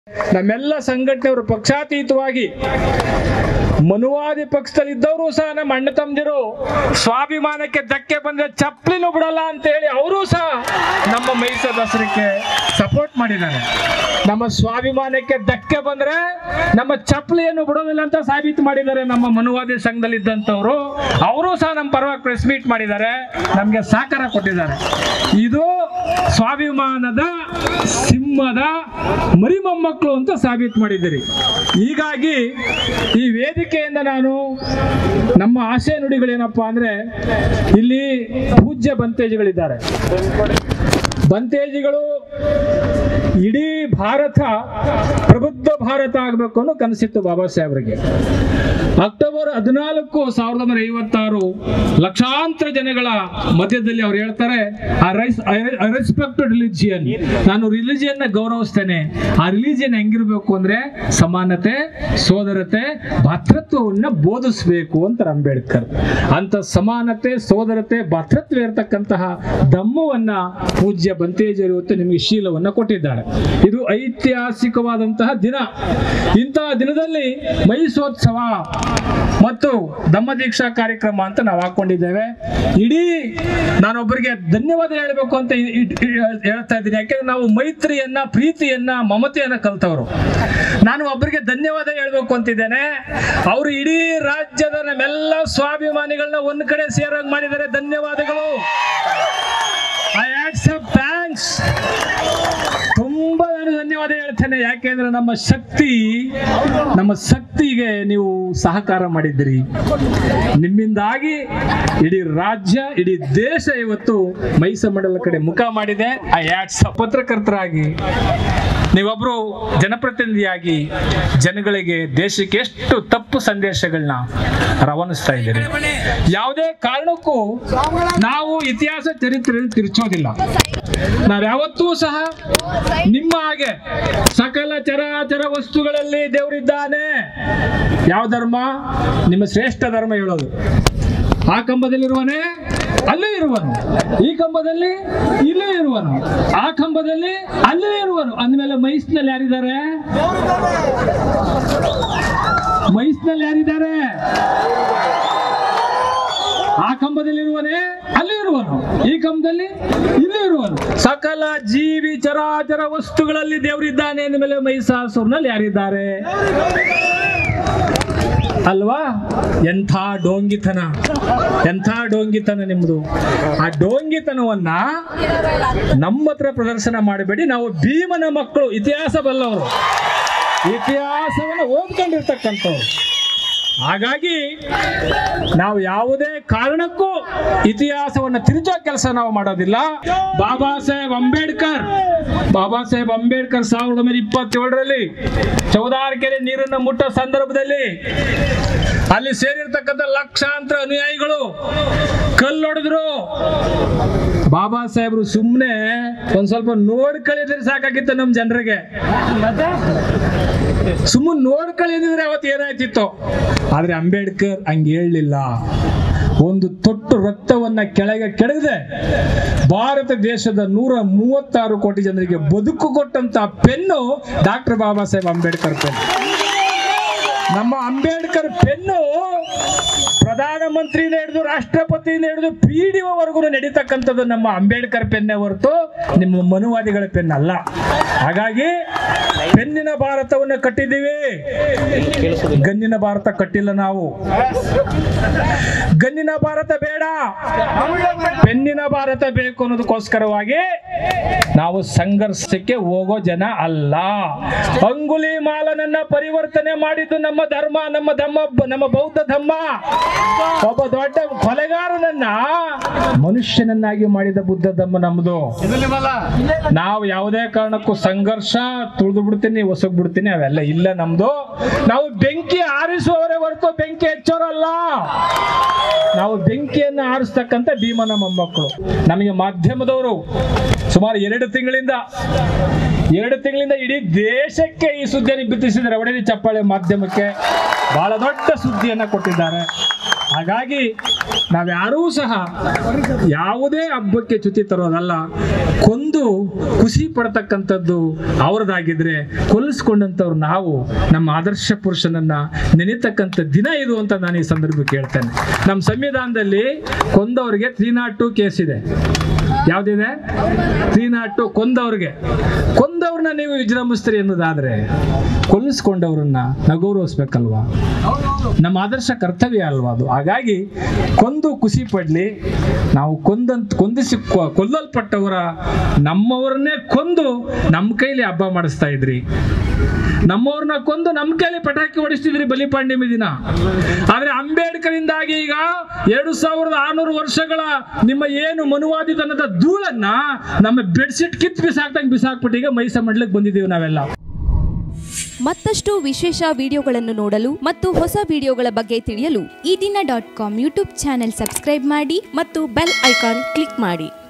ನಮ್ಮೆಲ್ಲ ಸಂಘಟನೆಯವರು ಪಕ್ಷಾತೀತವಾಗಿ ಮನುವಾದಿ ಪಕ್ಷದಲ್ಲಿದ್ದವರು ಸಹ ನಮ್ಮ ಅಣ್ಣ ತಮ್ಮದಿರು ಸ್ವಾಭಿಮಾನಕ್ಕೆ ಧಕ್ಕೆ ಬಂದ್ರೆ ಚಪ್ಪಲಿನೂ ಬಿಡಲ್ಲ ಅಂತ ಹೇಳಿ ಅವರು ಸಹ ನಮ್ಮ ಮೈಸೂರು ದಸರಕ್ಕೆ ಸಪೋರ್ಟ್ ಮಾಡಿದ್ದಾರೆ ನಮ್ಮ ಸ್ವಾಭಿಮಾನಕ್ಕೆ ಧಕ್ಕೆ ಬಂದ್ರೆ ನಮ್ಮ ಚಪ್ಪಲಿಯನ್ನು ಬಿಡೋದಿಲ್ಲ ಅಂತ ಸಾಬೀತು ಮಾಡಿದ್ದಾರೆ ನಮ್ಮ ಮನುವಾದಿ ಸಂಘದಲ್ಲಿದ್ದಂಥವ್ರು ಅವರು ಸಹ ನಮ್ಮ ಪರವಾಗಿ ಪ್ರೆಸ್ ಮೀಟ್ ಮಾಡಿದ್ದಾರೆ ನಮಗೆ ಸಹಕಾರ ಕೊಟ್ಟಿದ್ದಾರೆ ಇದು ಸ್ವಾಭಿಮಾನದ ಸಿಂಹದ ಮರಿ ಮೊಮ್ಮಕ್ಕಳು ಅಂತ ಸಾಬೀತು ಮಾಡಿದ್ದೀರಿ ಹೀಗಾಗಿ ಈ ವೇದಿಕೆಯಿಂದ ನಾನು ನಮ್ಮ ಆಶಯ ನುಡಿಗಳೇನಪ್ಪಾ ಅಂದ್ರೆ ಇಲ್ಲಿ ಪೂಜ್ಯ ಬಂತೇಜಿಗಳಿದ್ದಾರೆ ಬಂತೇಜಿಗಳು ಇಡೀ ಭಾರತ ಪ್ರಬುದ್ಧ ಭಾರತ ಆಗಬೇಕು ಅನ್ನೋ ಕನಸಿತ್ತು ಬಾಬಾ ಸಾಹೇಬ್ರಿಗೆ ಅಕ್ಟೋಬರ್ ಹದಿನಾಲ್ಕು ಸಾವಿರದ ಒಂಬೈನೂರ ಐವತ್ತಾರು ಲಕ್ಷಾಂತರ ಜನಗಳ ಮಧ್ಯದಲ್ಲಿ ಅವ್ರು ಹೇಳ್ತಾರೆ ಐ ರೆಸ್ಪೆಕ್ಟ್ ರಿಲಿಜಿಯನ್ ನಾನು ರಿಲಿಜಿಯನ್ ನ ಗೌರವಿಸ್ತೇನೆ ಆ ರಿಲಿಜಿಯನ್ ಹೆಂಗಿರ್ಬೇಕು ಅಂದ್ರೆ ಸಮಾನತೆ ಸೋದರತೆ ಭಾತೃತ್ವವನ್ನ ಬೋಧಿಸಬೇಕು ಅಂತ ಅಂಬೇಡ್ಕರ್ ಅಂತ ಸಮಾನತೆ ಸೋದರತೆ ಭಾತೃತ್ವ ಇರತಕ್ಕಂತಹ ಧಮ್ಮವನ್ನ ಪೂಜ್ಯ ಬಂತೇಜರು ಇವತ್ತು ನಿಮಗೆ ಶೀಲವನ್ನ ಕೊಟ್ಟಿದ್ದಾರೆ ಇದು ಐತಿಹಾಸಿಕವಾದಂತಹ ದಿನ ಇಂತಹ ದಿನದಲ್ಲಿ ಮೈಸೋತ್ಸವ ಮತ್ತು ಧಮ್ಮ ದೀಕ್ಷಾ ಕಾರ್ಯಕ್ರಮ ಅಂತ ನಾವು ಹಾಕೊಂಡಿದ್ದೇವೆ ಇಡೀ ನಾನೊಬ್ಬರಿಗೆ ಧನ್ಯವಾದ ಹೇಳಬೇಕು ಅಂತ ಇ- ಇ- ಇ- ಹೇಳ್ತಾ ಇದ್ದೀನಿ ಯಾಕೆಂದ್ರೆ ನಾವು ಮೈತ್ರಿಯನ್ನ ಪ್ರೀತಿಯನ್ನ ಮಮತೆಯನ್ನ ಕಲ್ತವರು ನಾನು ಒಬ್ಬರಿಗೆ ಧನ್ಯವಾದ ಹೇಳ್ಬೇಕು ಅಂತಿದ್ದೇನೆ ಅವರು ಇಡೀ ರಾಜ್ಯದ ನಮ್ಮೆಲ್ಲ ಸ್ವಾಭಿಮಾನಿಗಳನ್ನ ಒಂದ್ ಕಡೆ ಸೇರೋಂಗ್ ಮಾಡಿದ್ದಾರೆ ಧನ್ಯವಾದಗಳು ಐ ಆಕ್ಸೆಪ್ಟ್ ಥ್ಯಾಂಕ್ಸ್ ತುಂಬಾ ನಾನು ಧನ್ಯವಾದ ಹೇಳ್ತೇನೆ ಯಾಕೆಂದ್ರೆ ನಮ್ಮ ಶಕ್ತಿ ನಮ್ಮ ಶಕ್ತಿಗೆ ನೀವು ಸಹಕಾರ ಮಾಡಿದ್ದೀರಿ ನಿಮ್ಮಿಂದಾಗಿ ಇಡೀ ರಾಜ್ಯ ಇಡೀ ದೇಶ ಇವತ್ತು ಮೈಸೂರು ಮಂಡಲ ಕಡೆ ಮುಖ ಮಾಡಿದೆ ಐ ಆಟ್ಸ್ ಪತ್ರಕರ್ತರಾಗಿ ನೀವೊಬ್ರು ಜನಪ್ರತಿನಿಧಿಯಾಗಿ ಜನಗಳಿಗೆ ದೇಶಕ್ಕೆ ಎಷ್ಟು ತಪ್ಪು ಸಂದೇಶಗಳನ್ನ ರವಾನಿಸ್ತಾ ಇದ್ದೀರಿ ಯಾವುದೇ ಕಾರಣಕ್ಕೂ ನಾವು ಇತಿಹಾಸ ಚರಿತ್ರೆಯಲ್ಲಿ ತಿರುಚೋದಿಲ್ಲ ನಾವ್ಯಾವತ್ತೂ ಸಹ ನಿಮ್ಮ ಹಾಗೆ ಸಕಲ ಚರಾಚರ ವಸ್ತುಗಳಲ್ಲಿ ದೇವರಿದ್ದಾನೆ ಯಾವ ಧರ್ಮ ನಿಮ್ಮ ಶ್ರೇಷ್ಠ ಧರ್ಮ ಹೇಳೋದು ಆ ಕಂಬದಲ್ಲಿರುವನೇ ಅಲ್ಲೇ ಇರುವನು ಈ ಕಂಬದಲ್ಲಿ ಇಲ್ಲೇ ಇರುವನು ಆ ಕಂಬದಲ್ಲಿ ಅಲ್ಲೇ ಇರುವನು ಅಂದಮೇಲೆ ಮೈಸ್ನಲ್ಲಿ ಯಾರಿದ್ದಾರೆ ಮೈಸ್ನಲ್ಲಿ ಯಾರಿದ್ದಾರೆ ಆ ಕಂಬದಲ್ಲಿರುವನೇ ಅಲ್ಲಿ ಇರುವನು ಈ ಕಂಬದಲ್ಲಿ ಇಲ್ಲಿ ಇರುವನು ಸಕಲ ಜೀವಿ ಚರಾಚರ ವಸ್ತುಗಳಲ್ಲಿ ದೇವರಿದ್ದಾನೆ ಅಂದ ಮೇಲೆ ಮೈಸಾಸುರ್ನಲ್ಲಿ ಯಾರಿದ್ದಾರೆ ಅಲ್ವಾ ಎಂಥ ಡೋಂಗಿತನ ಎಂಥ ಡೋಂಗಿತನ ನಿಮ್ದು ಆ ಡೋಂಗಿತನವನ್ನ ನಮ್ಮ ಹತ್ರ ಪ್ರದರ್ಶನ ಮಾಡಬೇಡಿ ನಾವು ಭೀಮನ ಮಕ್ಕಳು ಇತಿಹಾಸ ಬಲ್ಲವರು ಇತಿಹಾಸವನ್ನು ಓದ್ಕೊಂಡಿರ್ತಕ್ಕಂಥವ್ರು ಹಾಗಾಗಿ ನಾವು ಯಾವುದೇ ಕಾರಣಕ್ಕೂ ಇತಿಹಾಸವನ್ನು ತಿರುಚೋ ಕೆಲಸ ನಾವು ಮಾಡೋದಿಲ್ಲ ಬಾಬಾ ಸಾಹೇಬ್ ಅಂಬೇಡ್ಕರ್ ಬಾಬಾ ಸಾಹೇಬ್ ಅಂಬೇಡ್ಕರ್ ಸಾವಿರದ ಒಂಬೈನೂರ ಇಪ್ಪತ್ತೇಳರಲ್ಲಿ ಚೌದಾರಕೆರೆ ನೀರನ್ನು ಮುಟ್ಟೋ ಸಂದರ್ಭದಲ್ಲಿ ಅಲ್ಲಿ ಸೇರಿರ್ತಕ್ಕಂಥ ಲಕ್ಷಾಂತರ ಅನುಯಾಯಿಗಳು ಕಲ್ಲೊಡೆದ್ರು ಬಾಬಾ ಸಾಹೇಬ್ರು ಸುಮ್ಮನೆ ಒಂದ್ ಸ್ವಲ್ಪ ನೋಡ್ಕೊಳ್ಳಿದ್ರೆ ಸಾಕಾಗಿತ್ತು ನಮ್ಮ ಜನರಿಗೆ ಸುಮ್ಮನೆ ನೋಡ್ಕೊಳ್ಳಿದ್ರೆ ಅವತ್ತು ಏನಾಯ್ತಿತ್ತು ಆದ್ರೆ ಅಂಬೇಡ್ಕರ್ ಹಂಗೆ ಹೇಳಲಿಲ್ಲ ಒಂದು ತೊಟ್ಟು ರಕ್ತವನ್ನ ಕೆಳಗೆ ಕೆಡಗದೆ ಭಾರತ ದೇಶದ ನೂರ ಮೂವತ್ತಾರು ಕೋಟಿ ಜನರಿಗೆ ಬದುಕು ಕೊಟ್ಟಂತ pen doctor Baba Saheb Ambedkar pen ನಮ್ಮ ಅಂಬೇಡ್ಕರ್ ಪೆನ್ನು ಪ್ರಧಾನಮಂತ್ರಿಯಿಂದ ಹಿಡಿದು ರಾಷ್ಟ್ರಪತಿಯಿಂದ ಹಿಡಿದು ಪಿ ಡಿ ವರೆಗೂ ನಡೀತಕ್ಕಂಥದ್ದು ನಮ್ಮ ಅಂಬೇಡ್ಕರ್ ಪೆನ್ನೇ ಹೊರತು ನಿಮ್ಮ ಮನುವಾದಿಗಳ ಪೆನ್ ಅಲ್ಲ ಹಾಗಾಗಿ ಪೆನ್ನಿನ ಭಾರತವನ್ನು ಕಟ್ಟಿದ್ದೀವಿ ಗನ್ನಿನ ಭಾರತ ಕಟ್ಟಿಲ್ಲ ನಾವು ಗನ್ನಿನ ಭಾರತ ಬೇಡ ಪೆನ್ನಿನ ಭಾರತ ಬೇಕು ಅನ್ನೋದಕ್ಕೋಸ್ಕರವಾಗಿ ನಾವು ಸಂಘರ್ಷಕ್ಕೆ ಹೋಗೋ ಜನ ಅಲ್ಲ ಅಂಗುಲಿ ಮಾಲನನ್ನ ಪರಿವರ್ತನೆ ಮಾಡಿದ್ದು ನಮ್ಮ ಧರ್ಮ ನಮ್ಮ ಧಮ್ಮ ನಮ್ಮ ಬೌದ್ಧ ಧಮ್ಮ ಒಬ್ಬ ದೊಡ್ಡ ಕೊಲೆಗಾರನನ್ನ ಮನುಷ್ಯನನ್ನಾಗಿ ಮಾಡಿದ ಬುದ್ಧ ಧಮ್ಮ ನಮ್ದು ನಾವು ಯಾವುದೇ ಕಾರಣಕ್ಕೂ ಸಂಘರ್ಷ ತುಳಿದು ಬಿಡ್ತೀನಿ ಹೊಸಗ್ ಬಿಡ್ತೀನಿ ಅವೆಲ್ಲ ಇಲ್ಲ ನಮ್ದು ನಾವು ಬೆಂಕಿ ಆರಿಸುವವರೇ ಹೊರತು ಬೆಂಕಿ ಹೆಚ್ಚೋರಲ್ಲ ನಾವು ಬೆಂಕಿಯನ್ನು ಆರಿಸ್ತಕ್ಕಂಥ ಭೀಮನ ಮೊಮ್ಮಕ್ಕಳು ನಮಗೆ ಮಾಧ್ಯಮದವರು ಸುಮಾರು ಎರಡು ತಿಂಗಳಿಂದ ಎರಡು ತಿಂಗಳಿಂದ ಇಡೀ ದೇಶಕ್ಕೆ ಈ ಸುದ್ದಿಯನ್ನು ಬಿತ್ತಿಸಿದ್ದಾರೆ ಒಡೆದಿ ಚಪ್ಪಾಳೆ ಮಾಧ್ಯಮಕ್ಕೆ ಬಹಳ ದೊಡ್ಡ ಸುದ್ದಿಯನ್ನ ಕೊಟ್ಟಿದ್ದಾರೆ ಹಾಗಾಗಿ ನಾವ್ಯಾರೂ ಸಹ ಯಾವುದೇ ಹಬ್ಬಕ್ಕೆ ಚ್ಯುತಿ ತರೋದಲ್ಲ ಕೊಂದು ಖುಷಿ ಪಡ್ತಕ್ಕಂಥದ್ದು ಅವ್ರದ್ದಾಗಿದ್ರೆ ಕೊಲ್ಲಿಸ್ಕೊಂಡಂಥವ್ರು ನಾವು ನಮ್ಮ ಆದರ್ಶ ಪುರುಷನನ್ನ ನೆನೆತಕ್ಕಂಥ ದಿನ ಇದು ಅಂತ ನಾನು ಈ ಸಂದರ್ಭಕ್ಕೆ ಹೇಳ್ತೇನೆ ನಮ್ಮ ಸಂವಿಧಾನದಲ್ಲಿ ಕೊಂದವರಿಗೆ ತ್ರೀ ನಾಟ್ ಟು ಕೇಸ್ ಇದೆ ಯಾವ್ದಿದೆ ತ್ರೀ ನಾಟ್ ಟು ಕೊಂದವ್ರಿಗೆ ಕೊಂದವ್ರನ್ನ ನೀವು ವಿಜೃಂಭಿಸ್ತೀರಿ ಅನ್ನೋದಾದ್ರೆ ಕೊಲ್ಲಿಸ್ಕೊಂಡವ್ರನ್ನ ನಾವು ಗೌರವಿಸ್ಬೇಕಲ್ವಾ ನಮ್ಮ ಆದರ್ಶ ಕರ್ತವ್ಯ ಅಲ್ವಾ ಅದು ಹಾಗಾಗಿ ಕೊಂದು ಖುಷಿ ಪಡ್ಲಿ ನಾವು ಕೊಂದಂತ ಕೊಂದಿಸಿ ಕೊ- ಕೊಲ್ಲಲ್ಪಟ್ಟವರ ನಮ್ಮವರನ್ನೇ ಕೊಂದು ನಮ್ಮ ಕೈಲಿ ಹಬ್ಬ ಮಾಡಿಸ್ತಾ ಇದ್ರಿ ನಮ್ಮವ್ರನ್ನ ಕೊಂದು ನಮ್ಮ ಕೈಲಿ ಪಟಾಕಿ ಹೊಡಿಸ್ತಿದ್ರಿ ಬಲಿಪಾಂಡಿಮಿ ದಿನ ಆದ್ರೆ ಅಂಬೇಡ್ಕರಿಂದಾಗಿ ಈಗ ಎರಡು ಸಾವಿರದ ಆರ್ನೂರು ವರ್ಷಗಳ ನಿಮ್ಮ ಏನು ಮನುವಾದಿತನದ ಧೂಳನ್ನ ನಮ್ಮ ಬೆಡ್ಶೀಟ್ ಕಿತ್ ಬಿಸಾಕ್ದಂಗೆ ಬಿಸಾಕ್ಬಿಟ್ಟು ಈಗ ಮೈಸ ಮಂಡ್ಲಕ್ಕೆ ಬಂದಿದ್ದೀವಿ ನಾವೆಲ್ಲ ಮತ್ತಷ್ಟು ವಿಶೇಷ ವಿಡಿಯೋಗಳನ್ನು ನೋಡಲು ಮತ್ತು ಹೊಸ ವಿಡಿಯೋಗಳ ಬಗ್ಗೆ ತಿಳಿಯಲು Ee Dina dot com YouTube channel subscribe ಮಾಡಿ ಮತ್ತು ಬೆಲ್ ಐಕಾನ್ ಕ್ಲಿಕ್ ಮಾಡಿ